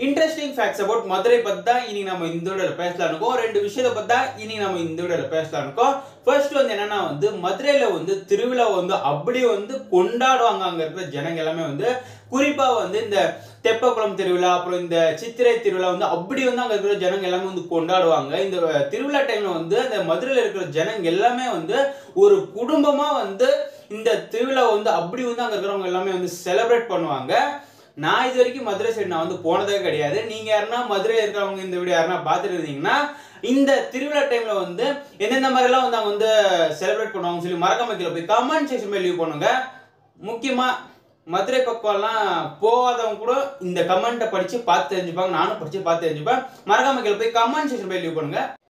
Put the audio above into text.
interesting facts about Madurai பத்தி தான் இனி நம்ம இந்த வீடியோல பேசலாம் இருக்கோம் ரெண்டு விஷயத்தை பத்தி தான் இனி நம்ம இந்த வீடியோல பேசலாம் இருக்கோம் ஃபர்ஸ்ட் வந்து என்னன்னா வந்து மதுரையில வந்து திருவிழா வந்து அப்படி வந்து கொண்டாடுவாங்க அங்க இருக்கிற ஜனங்க எல்லாமே வந்து குறிப்பா வந்து இந்த தெப்பக்குளம் திருவிழா அப்புறம் இந்த சித்திரை திருவிழா வந்து அப்படி வந்து அங்க இருக்கிற ஜனங்க எல்லாமே வந்து கொண்டாடுவாங்க இந்த திருவிழா டைம்ல வந்து அந்த மதுரையில இருக்கிற ஜனங்க எல்லாமே வந்து ஒரு குடும்பமா வந்து இந்த திருவிழா வந்து அப்படி வந்து அங்க இருக்கிறவங்க எல்லாமே வந்து செலிப்ரேட் பண்ணுவாங்க நான் இது வரைக்கும் மதுரை சைடு நான் வந்து போனதே கிடையாது நீங்க யாருன்னா மதுரையில் இருக்கிறவங்க இந்த வீடியோ யாருன்னா பார்த்துட்டு இருந்தீங்கன்னா இந்த திருவிழா டைம்ல வந்து எந்தெந்த மாதிரிலாம் வந்து அவங்க வந்து செலிப்ரேட் பண்ணுவாங்கன்னு சொல்லி மறக்காம கீழே போய் கமெண்ட் செக்ஷன் போய் லீவ் பண்ணுங்க முக்கியமா மதுரை பக்கம்லாம் போகாதவங்க கூட இந்த கமெண்ட்டை படிச்சு பார்த்து தெரிஞ்சுப்பாங்க நானும் படிச்சு பார்த்து தெரிஞ்சுப்பேன் மறக்காம கீழே போய் கமெண்ட் செக்ஷன் போய் லீவ் பண்ணுங்க